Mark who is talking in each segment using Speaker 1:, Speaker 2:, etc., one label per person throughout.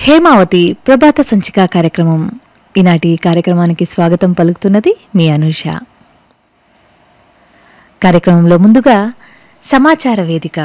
Speaker 1: హేమావతి ప్రభాత సంచిక కార్యక్రమం ఈనాటి కార్యక్రమానికి స్వాగతం పలుకుతున్నది మీ అనూష కార్యక్రమంలో ముందుగా సమాచార వేదిక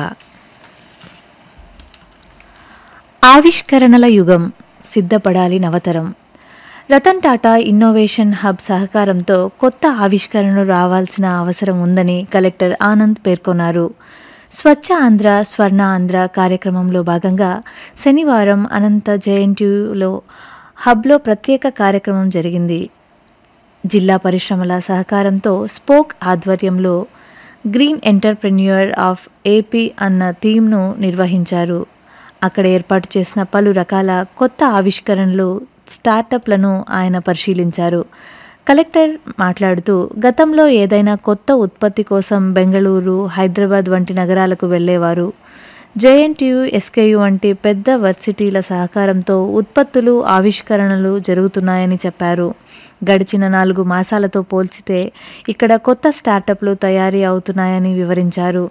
Speaker 1: ఆవిష్కరణల యుగం సిద్ధపడాలి నవతరం రతన్ టాటా ఇన్నోవేషన్ హబ్ సహకారంతో కొత్త ఆవిష్కరణలు రావాల్సిన అవసరం ఉందని కలెక్టర్ ఆనంద్ పేర్కొన్నారు స్వచ్ఛ ఆంధ్ర స్వర్ణ ఆంధ్ర కార్యక్రమంలో భాగంగా శనివారం అనంత జేఎన్టీయూలో హబ్లో ప్రత్యేక కార్యక్రమం జరిగింది జిల్లా పరిశ్రమల సహకారంతో స్పోక్ ఆధ్వర్యంలో గ్రీన్ ఎంటర్ప్రెన్యూర్ ఆఫ్ ఏపీ అన్న థీమ్ను నిర్వహించారు అక్కడ ఏర్పాటు చేసిన పలు రకాల కొత్త ఆవిష్కరణలు స్టార్టప్లను ఆయన పరిశీలించారు కలెక్టర్ మాట్లాడుతూ గతంలో ఏదైనా కొత్త ఉత్పత్తి కోసం బెంగళూరు హైదరాబాద్ వంటి నగరాలకు వెళ్ళేవారు జేఎన్టీయు ఎస్కేయు వంటి పెద్ద వర్సిటీల సహకారంతో ఉత్పత్తులు ఆవిష్కరణలు జరుగుతున్నాయని చెప్పారు గడిచిన నాలుగు మాసాలతో పోల్చితే ఇక్కడ కొత్త స్టార్టప్లు తయారీ అవుతున్నాయని వివరించారు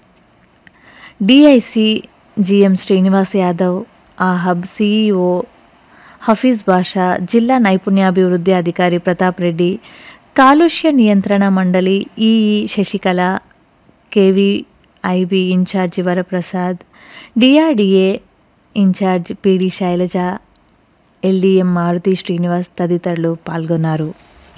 Speaker 1: డిఐసి జిఎం శ్రీనివాస్ యాదవ్ ఆ హబ్ సిఇఓ హఫీజ్ బాషా జిల్లా నైపుణ్యాభివృద్ధి అధికారి ప్రతాప్ రెడ్డి కాలుష్య నియంత్రణ మండలి EE Sasikala KV IB incharge Varaprasad DRDA incharge PD Sailaja LDM Maruti Srinivas తదితరులు పాల్గొన్నారు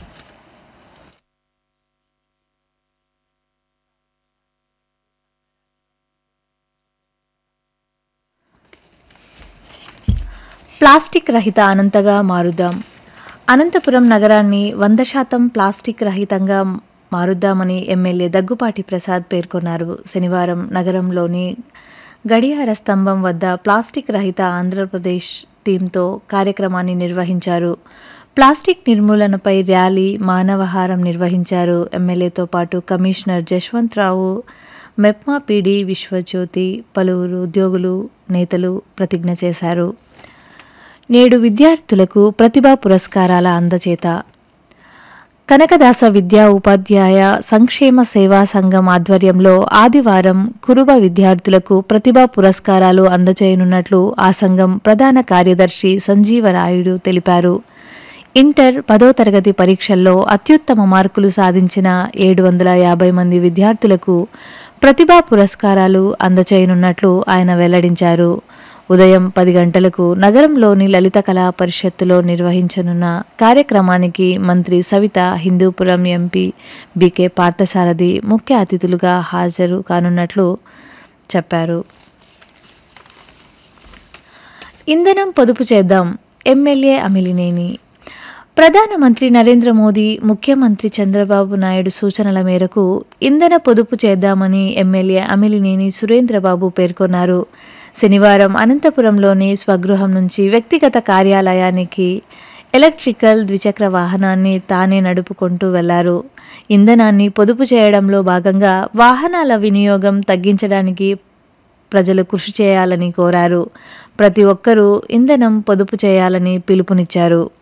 Speaker 1: ప్లాస్టిక్ రహిత అనంతగా మారుద్దాం అనంతపురం నగరాన్ని వంద శాతం ప్లాస్టిక్ రహితంగా మారుద్దామని ఎమ్మెల్యే దగ్గుపాటి ప్రసాద్ పేర్కొన్నారు శనివారం నగరంలోని గడియార స్తంభం వద్ద ప్లాస్టిక్ రహిత ఆంధ్రప్రదేశ్ థీమ్తో కార్యక్రమాన్ని నిర్వహించారు ప్లాస్టిక్ నిర్మూలనపై ర్యాలీ మానవహారం నిర్వహించారు ఎమ్మెల్యేతో పాటు కమిషనర్ జశ్వంత్ రావు మెప్మా పీడి విశ్వజ్యోతి పలువురు ఉద్యోగులు నేతలు ప్రతిజ్ఞ చేశారు నేడు విద్యార్థులకు ప్రతిభా పురస్కారాల అందచేత కనకదాస విద్యా ఉపాధ్యాయ సంక్షేమ సేవా సంఘం ఆధ్వర్యంలో ఆదివారం కురుబ విద్యార్థులకు ప్రతిభా పురస్కారాలు అందచేయనున్నట్లు ఆ సంఘం ప్రధాన కార్యదర్శి సంజీవరాయుడు తెలిపారు ఇంటర్ పదో తరగతి పరీక్షల్లో అత్యుత్తమ మార్కులు సాధించిన ఏడు వందల యాభై మంది విద్యార్థులకు ప్రతిభా పురస్కారాలు అందచేయనున్నట్లు ఆయన వెల్లడించారు ఉదయం పది గంటలకు నగరంలోని లలిత కళా పరిషత్తులో నిర్వహించనున్న కార్యక్రమానికి మంత్రి సవిత హిందూపురం ఎంపీ బీకే పార్థసారథి ముఖ్య అతిథులుగా హాజరు కానున్నట్లు చెప్పారు ఇంధనం పొదుపు చేద్దాం ఎమ్మెల్యే అమిలినేని ప్రధానమంత్రి నరేంద్ర మోదీ ముఖ్యమంత్రి చంద్రబాబు నాయుడు సూచనల మేరకు ఇంధన పొదుపు చేద్దామని ఎమ్మెల్యే అమిలినేని సురేంద్రబాబు పేర్కొన్నారు శనివారం అనంతపురంలోని స్వగృహం నుంచి వ్యక్తిగత కార్యాలయానికి ఎలక్ట్రికల్ ద్విచక్ర వాహనాన్ని తానే నడుపుకుంటూ వెళ్లారు ఇంధనాన్ని పొదుపు చేయడంలో భాగంగా వాహనాల వినియోగం తగ్గించడానికి ప్రజలు కృషి చేయాలని కోరారు ప్రతి ఒక్కరూ ఇంధనం పొదుపు చేయాలని పిలుపునిచ్చారు